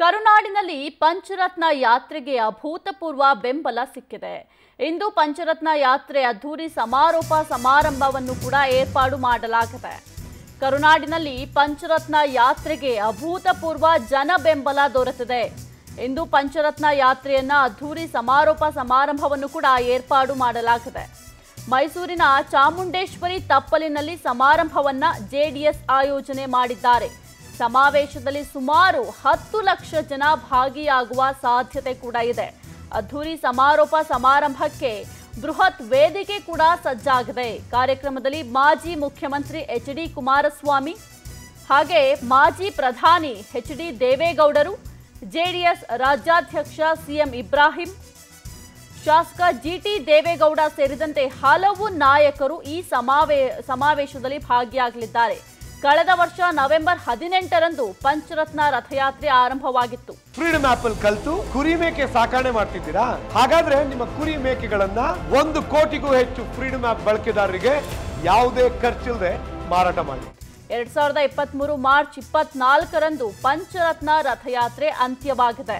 ಕರುನಾಡಿನಲ್ಲಿ ಪಂಚರತ್ನ ಯಾತ್ರೆಗೆ ಅಭೂತಪೂರ್ವ ಬೆಂಬಲ ಸಿಕ್ಕಿದೆ ಇಂದು ಪಂಚರತ್ನ ಯಾತ್ರೆ ಅದ್ದೂರಿ ಸಮಾರೋಪ ಸಮಾರಂಭವನ್ನು ಕೂಡ ಏರ್ಪಾಡು ಮಾಡಲಾಗಿದೆ ಕರುನಾಡಿನಲ್ಲಿ ಪಂಚರತ್ನ ಯಾತ್ರೆಗೆ ಅಭೂತಪೂರ್ವ ಜನ ಬೆಂಬಲ ದೊರೆತಿದೆ ಇಂದು ಪಂಚರತ್ನ ಯಾತ್ರೆಯನ್ನ ಅದ್ದೂರಿ ಸಮಾರೋಪ ಸಮಾರಂಭವನ್ನು ಕೂಡ ಏರ್ಪಾಡು ಮಾಡಲಾಗಿದೆ ಮೈಸೂರಿನ ಚಾಮುಂಡೇಶ್ವರಿ ತಪ್ಪಲಿನಲ್ಲಿ ಸಮಾರಂಭವನ್ನ ಜೆಡಿಎಸ್ ಆಯೋಜನೆ ಮಾಡಿದ್ದಾರೆ ಸಮಾವೇಶದಲ್ಲಿ ಸುಮಾರು ಹತ್ತು ಲಕ್ಷ ಜನ ಭಾಗಿಯಾಗುವ ಸಾಧ್ಯತೆ ಕೂಡ ಇದೆ ಅದ್ದೂರಿ ಸಮಾರೋಪ ಸಮಾರಂಭಕ್ಕೆ ಬೃಹತ್ ವೇದಿಕೆ ಕೂಡ ಸಜ್ಜಾಗಿದೆ ಕಾರ್ಯಕ್ರಮದಲ್ಲಿ ಮಾಜಿ ಮುಖ್ಯಮಂತ್ರಿ ಎಚ್ ಡಿ ಕುಮಾರಸ್ವಾಮಿ ಹಾಗೆ ಮಾಜಿ ಪ್ರಧಾನಿ ಎಚ್ ಡಿ ದೇವೇಗೌಡರು ಜೆಡಿಎಸ್ ರಾಜ್ಯಾಧ್ಯಕ್ಷ ಸಿಎಂ ಇಬ್ರಾಹಿಂ ಶಾಸಕ ಜಿಟಿ ದೇವೇಗೌಡ ಸೇರಿದಂತೆ ಹಲವು ನಾಯಕರು ಈ ಸಮಾವೇ ಸಮಾವೇಶದಲ್ಲಿ ಭಾಗಿಯಾಗಲಿದ್ದಾರೆ ಕಳೆದ ವರ್ಷ ನವೆಂಬರ್ ಹದಿನೆಂಟರಂದು ಪಂಚರತ್ನ ರಥಯಾತ್ರೆ ಆರಂಭವಾಗಿತ್ತು ಫ್ರೀಡಮ್ ಆಪ್ ಅಲ್ಲಿ ಕಲ್ತು ಕುರಿ ಮೇಕೆ ಸಾಕಣೆ ಮಾಡ್ತಿದ್ದೀರಾ ಹಾಗಾದ್ರೆ ನಿಮ್ಮ ಕುರಿ ಮೇಕೆಗಳನ್ನ ಒಂದು ಕೋಟಿಗೂ ಹೆಚ್ಚು ಫ್ರೀಡಮ್ ಆಪ್ ಬಳಕೆದಾರರಿಗೆ ಯಾವುದೇ ಖರ್ಚಿಲ್ಲದೆ ಮಾರಾಟ ಮಾಡಿ ಎರಡ್ ಸಾವಿರದ ಇಪ್ಪತ್ಮೂರು ಮಾರ್ಚ್ ಇಪ್ಪತ್ನಾಲ್ಕರಂದು ಪಂಚರತ್ನ ರಥಯಾತ್ರೆ ಅಂತ್ಯವಾಗಿದೆ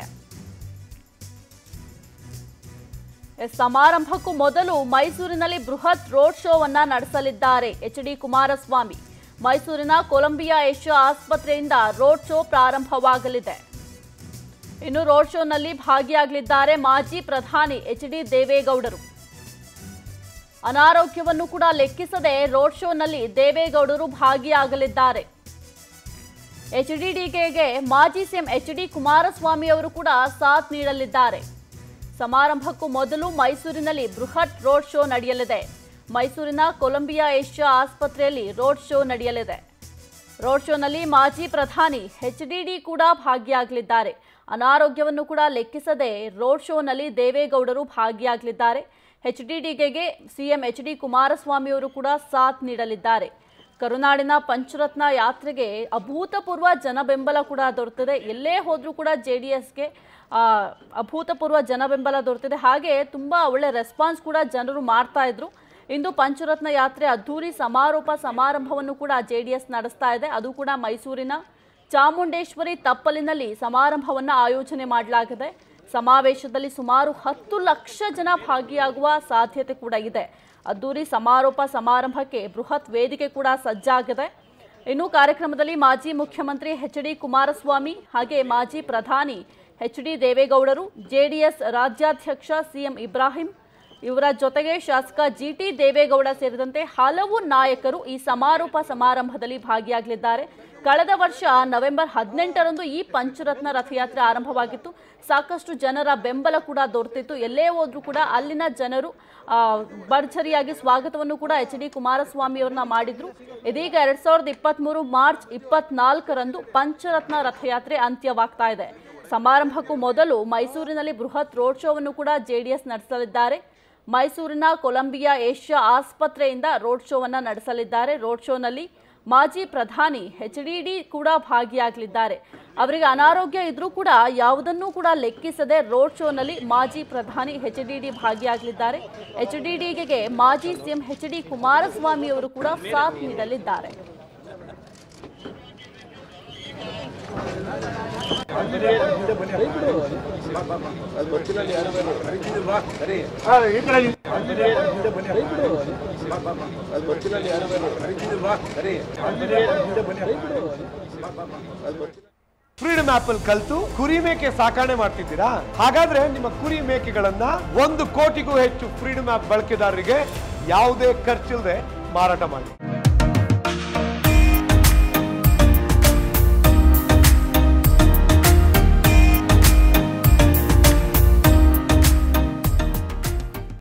ಎಸ್, ಸಮಾರಂಭಕ್ಕೂ ಮೊದಲು ಮೈಸೂರಿನಲ್ಲಿ ಬೃಹತ್ ರೋಡ್ ಶೋವನ್ನ ನಡೆಸಲಿದ್ದಾರೆ ಎಚ್ ಡಿ ಕುಮಾರಸ್ವಾಮಿ ಮೈಸೂರಿನ ಕೊಲಂಬಿಯಾ ಏಷ್ಯಾ ಆಸ್ಪತ್ರೆಯಿಂದ ರೋಡ್ ಶೋ ಪ್ರಾರಂಭವಾಗಲಿದೆ ಇನ್ನು ರೋಡ್ ಶೋನಲ್ಲಿ ಭಾಗಿಯಾಗಲಿದ್ದಾರೆ ಮಾಜಿ ಪ್ರಧಾನಿ ಎಚ್ ಡಿ ದೇವೇಗೌಡರು ಅನಾರೋಗ್ಯವನ್ನು ಕೂಡ ಲೆಕ್ಕಿಸದೆ ರೋಡ್ ಶೋನಲ್ಲಿ ದೇವೇಗೌಡರು ಭಾಗಿಯಾಗಲಿದ್ದಾರೆ ಎಚ್ಡಿಡಿಗೆಗೆ ಮಾಜಿ ಸಿಎಂ ಎಚ್ ಡಿ ಕುಮಾರಸ್ವಾಮಿ ಅವರು ಕೂಡ ಸಾಥ್ ನೀಡಲಿದ್ದಾರೆ ಸಮಾರಂಭಕ್ಕೂ ಮೊದಲು ಮೈಸೂರಿನಲ್ಲಿ ಬೃಹತ್ ರೋಡ್ ಶೋ ನಡೆಯಲಿದೆ ಮೈಸೂರಿನ ಕೊಲಂಬಿಯಾ ಏಷ್ಯಾ ಆಸ್ಪತ್ರೆಯಲ್ಲಿ ರೋಡ್ ಶೋ ನಡೆಯಲಿದೆ ರೋಡ್ ಶೋನಲ್ಲಿ ಮಾಜಿ ಪ್ರಧಾನಿ ಎಚ್ಡಿಡಿ ಕೂಡ ಭಾಗಿಯಾಗಲಿದ್ದಾರೆ ಅನಾರೋಗ್ಯವನ್ನು ಕೂಡ ಲೆಕ್ಕಿಸದೆ ರೋಡ್ ಶೋನಲ್ಲಿ ದೇವೇಗೌಡರು ಭಾಗಿಯಾಗಲಿದ್ದಾರೆ ಎಚ್ಡಿಡಿಗೆ ಸಿಎಂ ಎಚ್ ಡಿ ಕುಮಾರಸ್ವಾಮಿ ಅವರು ಕೂಡ ಸಾಥ್ ನೀಡಲಿದ್ದಾರೆ ಕರುನಾಡಿನ ಪಂಚರತ್ನ ಯಾತ್ರೆಗೆ ಅಭೂತಪೂರ್ವ ಜನ ಬೆಂಬಲ ಕೂಡ ದೊರೆತಿದೆ ಎಲ್ಲೇ ಹೋದರೂ ಕೂಡ ಜೆ ಡಿ ಎಸ್ಗೆ ಅಭೂತಪೂರ್ವ ಜನ ಬೆಂಬಲ ದೊರೆತಿದೆ ಹಾಗೆ ತುಂಬ ಒಳ್ಳೆ ರೆಸ್ಪಾನ್ಸ್ ಕೂಡ ಜನರು ಮಾಡ್ತಾ ಇದ್ರು ಇಂದು ಪಂಚರತ್ನ ಯಾತ್ರೆ ಅದ್ದೂರಿ ಸಮಾರೋಪ ಸಮಾರಂಭವನ್ನು ಕೂಡ ಜೆ ಡಿ ಎಸ್ ನಡೆಸ್ತಾ ಇದೆ ಅದು ಕೂಡ ಮೈಸೂರಿನ ಚಾಮುಂಡೇಶ್ವರಿ ತಪ್ಪಲಿನಲ್ಲಿ ಸಮಾರಂಭವನ್ನು ಆಯೋಜನೆ ಮಾಡಲಾಗಿದೆ ಸಮಾವೇಶದಲ್ಲಿ ಸುಮಾರು ಹತ್ತು ಲಕ್ಷ ಜನ ಭಾಗಿಯಾಗುವ ಸಾಧ್ಯತೆ ಕೂಡ ಇದೆ ಅದ್ದೂರಿ ಸಮಾರೋಪ ಸಮಾರಂಭಕ್ಕೆ ಬೃಹತ್ ವೇದಿಕೆ ಕೂಡ ಸಜ್ಜಾಗಿದೆ ಇನ್ನು ಕಾರ್ಯಕ್ರಮದಲ್ಲಿ ಮಾಜಿ ಮುಖ್ಯಮಂತ್ರಿ ಎಚ್ ಡಿ ಕುಮಾರಸ್ವಾಮಿ ಹಾಗೆ ಮಾಜಿ ಪ್ರಧಾನಿ ಎಚ್ ಡಿ ದೇವೇಗೌಡರು ಜೆಡಿಎಸ್ ರಾಜ್ಯಾಧ್ಯಕ್ಷ ಸಿಎಂ ಇಬ್ರಾಹಿಂ ಇವರ ಜೊತೆಗೆ ಶಾಸಕ ಜಿಟಿ ದೇವೇಗೌಡ ಸೇರಿದಂತೆ ಹಲವು ನಾಯಕರು ಈ ಸಮಾರೋಪ ಸಮಾರಂಭದಲ್ಲಿ ಭಾಗಿಯಾಗಲಿದ್ದಾರೆ ಕಳೆದ ವರ್ಷ ನವೆಂಬರ್ ಹದಿನೆಂಟರಂದು ಈ ಪಂಚರತ್ನ ರಥಯಾತ್ರೆ ಆರಂಭವಾಗಿತ್ತು ಸಾಕಷ್ಟು ಜನರ ಬೆಂಬಲ ಕೂಡ ದೊರೆತಿತ್ತು ಎಲ್ಲೇ ಹೋದ್ರೂ ಕೂಡ ಅಲ್ಲಿನ ಜನರು ಆ, ಭರ್ಜರಿಯಾಗಿ ಸ್ವಾಗತವನ್ನು ಕೂಡ ಎಚ್ ಡಿ ಕುಮಾರಸ್ವಾಮಿ ಅವ್ರನ್ನ ಮಾಡಿದ್ರು ಇದೀಗ ಎರಡ್ ಸಾವಿರದ ಇಪ್ಪತ್ಮೂರು ಮಾರ್ಚ್ ಇಪ್ಪತ್ನಾಲ್ಕರಂದು ಪಂಚರತ್ನ ರಥಯಾತ್ರೆ ಅಂತ್ಯವಾಗ್ತಾ ಇದೆ ಸಮಾರಂಭಕ್ಕೂ ಮೊದಲು ಮೈಸೂರಿನಲ್ಲಿ ಬೃಹತ್ ರೋಡ್ ಶೋವನ್ನು ಕೂಡ ಜೆಡಿಎಸ್ ನಡೆಸಲಿದ್ದಾರೆ ಮೈಸೂರಿನ ಕೊಲಂಬಿಯಾ ಏಷ್ಯಾ ಆಸ್ಪತ್ರೆಯಿಂದ ರೋಡ್ ಶೋವನ್ನ ನಡೆಸಲಿದ್ದಾರೆ ರೋಡ್ ಶೋನಲ್ಲಿ ಮಾಜಿ ಪ್ರಧಾನಿ ಎಚ್ ಡಿ ಡಿ ಕೂಡ ಭಾಗಿಯಾಗಲಿದ್ದಾರೆ ಅವರಿಗೆ ಅನಾರೋಗ್ಯ ಇದ್ರೂ ಕೂಡ ಯಾವುದನ್ನೂ ಕೂಡ ಲೆಕ್ಕಿಸದೆ ರೋಡ್ ಶೋನಲ್ಲಿ ಮಾಜಿ ಪ್ರಧಾನಿ ಎಚ್ ಡಿ ಡಿ ಭಾಗಿಯಾಗಲಿದ್ದಾರೆ ಎಚ್ ಡಿ ಡಿಗೆ ಮಾಜಿ ಸಿಎಂ ಎಚ್ ಡಿ ಕುಮಾರಸ್ವಾಮಿ ಅವರು ಕೂಡ ಸಾಥ್ ನೀಡಲಿದ್ದಾರೆ ಫ್ರೀಡಮ್ ಆಪ್ ಅಲ್ಲಿ ಕಲ್ತು ಕುರಿ ಮೇಕೆ ಸಾಕಣೆ ಮಾಡ್ತಿದ್ದೀರಾ ಹಾಗಾದ್ರೆ ನಿಮ್ಮ ಕುರಿ ಮೇಕೆಗಳನ್ನ ಒಂದು ಕೋಟಿಗೂ ಹೆಚ್ಚು ಫ್ರೀಡಮ್ ಆಪ್ ಬಳಕೆದಾರರಿಗೆ ಯಾವುದೇ ಖರ್ಚಿಲ್ಲದೆ ಮಾರಾಟ ಮಾಡಿ